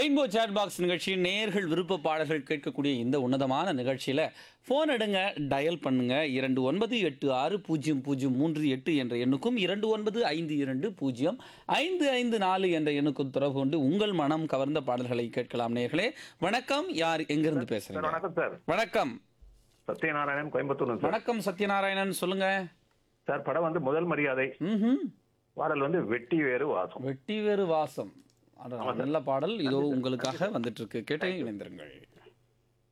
Rainbow chat box நிகழ்ச்சி நேர்கள் விருப்ப பாடல்கள் கேட்கக்கூடிய இந்த உன்னதமான நிகழ்ச்சியில் ஃபோன் எடுங்க டயல் பண்ணுங்க இரண்டு ஒன்பது எட்டு ஆறு பூஜ்ஜியம் பூஜ்ஜியம் மூன்று எட்டு என்ற எண்ணுக்கும் இரண்டு ஒன்பது ஐந்து இரண்டு பூஜ்ஜியம் ஐந்து ஐந்து நாலு என்ற எண்ணுக்கும் தொடர்பு கொண்டு உங்கள் மனம் கவர்ந்த பாடல்களை கேட்கலாம் நேர்களே வணக்கம் யார் எங்கிருந்து சார் பேசுறீங்க வணக்கம் சார் வணக்கம் சத்யநாராயணன் கோயம்புத்தூர் சார் வணக்கம் சத்யநாராயணன் சொல்லுங்க சார் படம் வந்து முதல் மரியாதை ம்ஹும். பாடல் வந்து வெட்டி வேறு வாசம் வெட்டி வேறு வாசம் அட, நல்ல பாடல் இதோ உங்களுக்காக வந்துட்டு இருக்கு கேட்டு இணைந்திருங்கள்